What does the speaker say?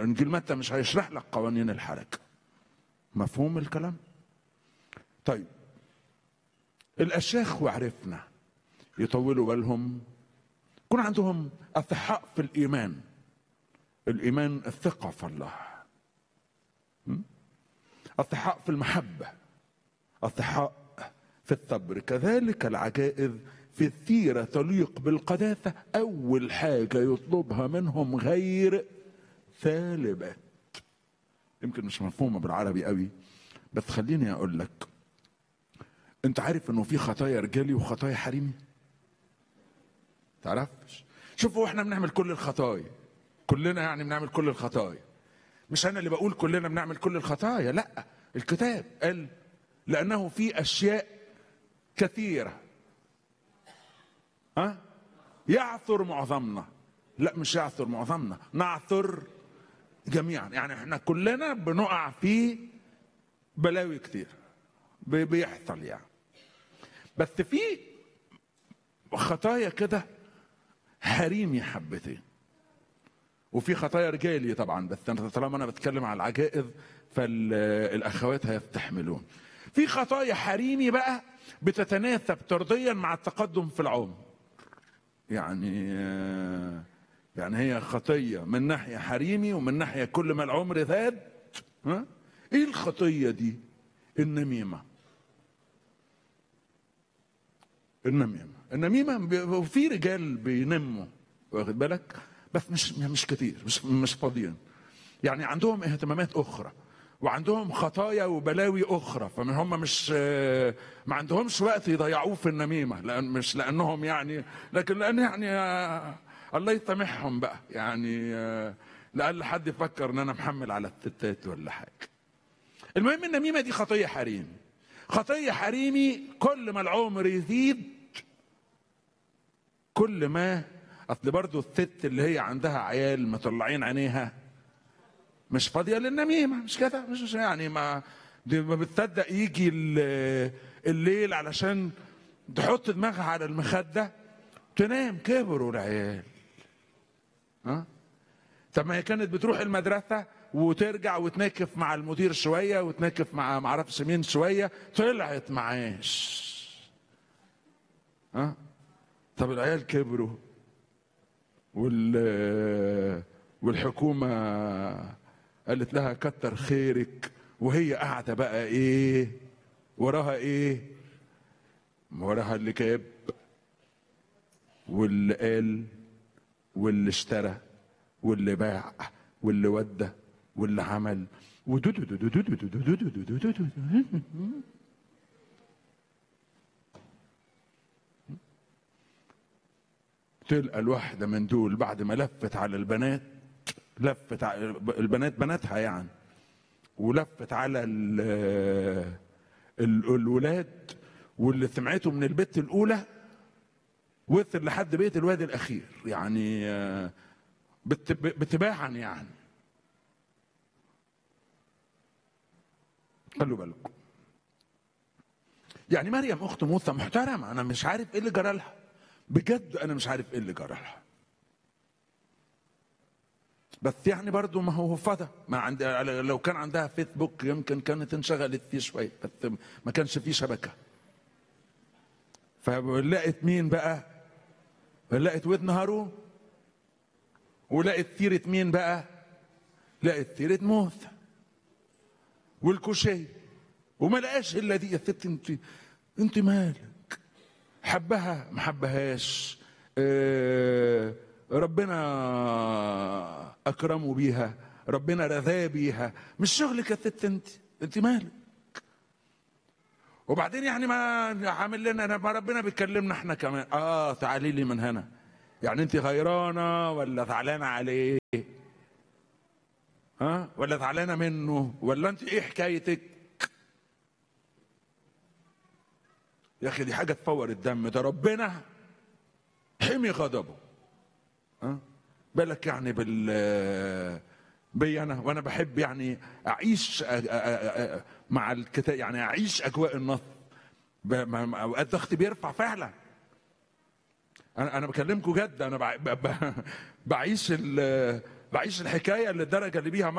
انجيل متى مش هيشرح لك قوانين الحركه مفهوم الكلام طيب الاشياخ وعرفنا يطولوا بالهم يكون عندهم اصحاء في الايمان الايمان الثقه في الله م? اصحاء في المحبه اصحاء في الصبر كذلك العجائز في السيرة تليق بالقداسة أول حاجة يطلبها منهم غير ثالبات يمكن مش مفهومة بالعربي قوي بس خليني أقول لك أنت عارف إنه في خطايا رجالي وخطايا حريمي؟ تعرفش؟ شوفوا احنا بنعمل كل الخطايا كلنا يعني بنعمل كل الخطايا مش انا اللي بقول كلنا بنعمل كل الخطايا لا الكتاب قال لانه في اشياء كثيره ها يعثر معظمنا لا مش يعثر معظمنا نعثر جميعا يعني احنا كلنا بنقع في بلاوي كتير بي- بيحصل يعني بس في خطايا كده حريمي حبتين وفي خطايا رجالي طبعا بس انا طالما انا بتكلم على العجائز فالاخوات هيستحملون في خطايا حريمي بقى بتتناسب طرديا مع التقدم في العمر يعني آه، يعني هي خطيه من ناحيه حريمي ومن ناحيه كل ما العمر زاد ها ايه الخطيه دي النميمه النميمه النميمه بي- وفي رجال بينموا واخد بالك بس مش مش كتير مش مش فاضيين يعني عندهم اهتمامات اخرى وعندهم خطايا وبلاوي اخرى فمن هم مش آه، ما عندهمش وقت يضيعوه في النميمه لان مش لانهم يعني لكن لان يعني آه، الله يسامحهم بقى يعني آه، لأقل حد يفكر ان انا محمل على الستات ولا حاجه المهم النميمه دي خطيه حريمي خطيه حريمي كل ما العمر يزيد كل ما اصل برضه الست اللي هي عندها عيال مطلعين عينيها مش فاضيه للنميمه مش كده مش مش يعني ما دي ما بتصدق يجي ال- الليل علشان تحط دماغها على المخده تنام كبروا العيال ها طب ما هي كانت بتروح المدرسه وترجع وتنكف مع المدير شويه وتنكف مع معرفش مين شويه طلعت معاش ها طب العيال كبروا وال والحكومه قالت لها كتر خيرك وهي قاعده بقى ايه وراها ايه وراها اللي جاب واللي قال واللي اشترى واللي باع واللي ودى واللي عمل ودو دو دو دو دو دو دو دو دو دو دو دو دو. تلقى الواحدة من دول بعد ما لفت على البنات لفت على البنات بناتها يعني ولفت على ال- ال- الولاد واللي سمعته من البت الأولى وصل لحد بيت الواد الأخير يعني آه، بت- بتباعا يعني خلوا بالكم يعني مريم اخت موسى محترمه انا مش عارف ايه اللي جرى لها بجد انا مش عارف ايه اللي جرى لها بس يعني برضو ما هو فضى ما عند لو كان عندها فيسبوك يمكن كانت انشغلت فيه شويه بس ما كانش فيه شبكه فلقت مين بقى لقت ودن هارون ولقت سيرة مين بقى لقت سيرة موسى والكوشي وما لقاش الا دي يا ست انت انت مالك حبها ما حبهاش آه، ربنا اكرمه بيها ربنا رضاه بيها مش شغلك يا ست انت انت مالك وبعدين يعني ما عامل لنا أنا- ما ربنا بيكلمنا احنا كمان اه تعالي لي من هنا يعني انت غيرانه ولا زعلانه عليه ها ولا زعلانه منه ولا انت ايه حكايتك يا اخي دي حاجه تفور الدم ده ربنا حمي غضبه ها بالك يعني بال بي انا وانا بحب يعني اعيش أ- أ- أ- أ- مع الكتاب يعني اعيش اجواء النص ب- ما- ما- اوقات ضغطي بيرفع فعلا انا انا بكلمكم جد انا بع- ب- ب- بعيش ال- بعيش الحكايه للدرجه اللي بيها